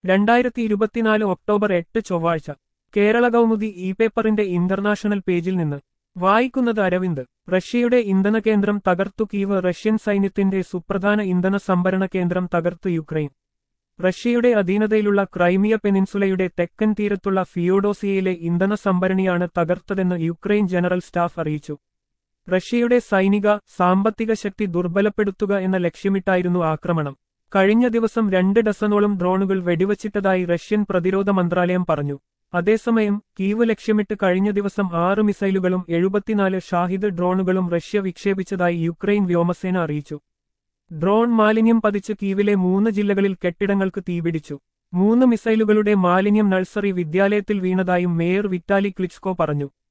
രണ്ടായിരത്തി ഇരുപത്തിനാല് ഒക്ടോബർ എട്ട് ചൊവ്വാഴ്ച കേരള കൗമുദി ഇ പേപ്പറിന്റെ ഇന്റർനാഷണൽ പേജിൽ നിന്ന് വായിക്കുന്നത് അരവിന്ദ് റഷ്യയുടെ ഇന്ധന കേന്ദ്രം തകർത്തു കീവ് റഷ്യൻ സൈന്യത്തിന്റെ സുപ്രധാന ഇന്ധന സംഭരണ കേന്ദ്രം തകർത്തു യുക്രൈൻ റഷ്യയുടെ അധീനതയിലുള്ള ക്രൈമിയ പെനിൻസുലയുടെ തെക്കൻ തീരത്തുള്ള ഫിയോഡോസിയയിലെ ഇന്ധന സംഭരണിയാണ് തകർത്തതെന്ന് യുക്രൈൻ ജനറൽ സ്റ്റാഫ് അറിയിച്ചു റഷ്യയുടെ സൈനിക സാമ്പത്തിക ശക്തി ദുർബലപ്പെടുത്തുക എന്ന ലക്ഷ്യമിട്ടായിരുന്നു ആക്രമണം കഴിഞ്ഞ ദിവസം രണ്ട് ഡസനോളം ഡ്രോണുകൾ വെടിവച്ചിട്ടതായി റഷ്യൻ പ്രതിരോധ മന്ത്രാലയം പറഞ്ഞു അതേസമയം കീവ് ലക്ഷ്യമിട്ട് കഴിഞ്ഞ ദിവസം ആറ് മിസൈലുകളും എഴുപത്തിനാല് ഷാഹിദ് ഡ്രോണുകളും റഷ്യ വിക്ഷേപിച്ചതായി യുക്രൈൻ വ്യോമസേന അറിയിച്ചു ഡ്രോൺ മാലിന്യം പതിച്ച് കീവിലെ മൂന്ന് ജില്ലകളിൽ കെട്ടിടങ്ങൾക്ക് തീപിടിച്ചു മൂന്ന് മിസൈലുകളുടെ മാലിന്യം നഴ്സറി വിദ്യാലയത്തിൽ വീണതായും മേയർ വിറ്റാലി ക്ലിച്കോ പറഞ്ഞു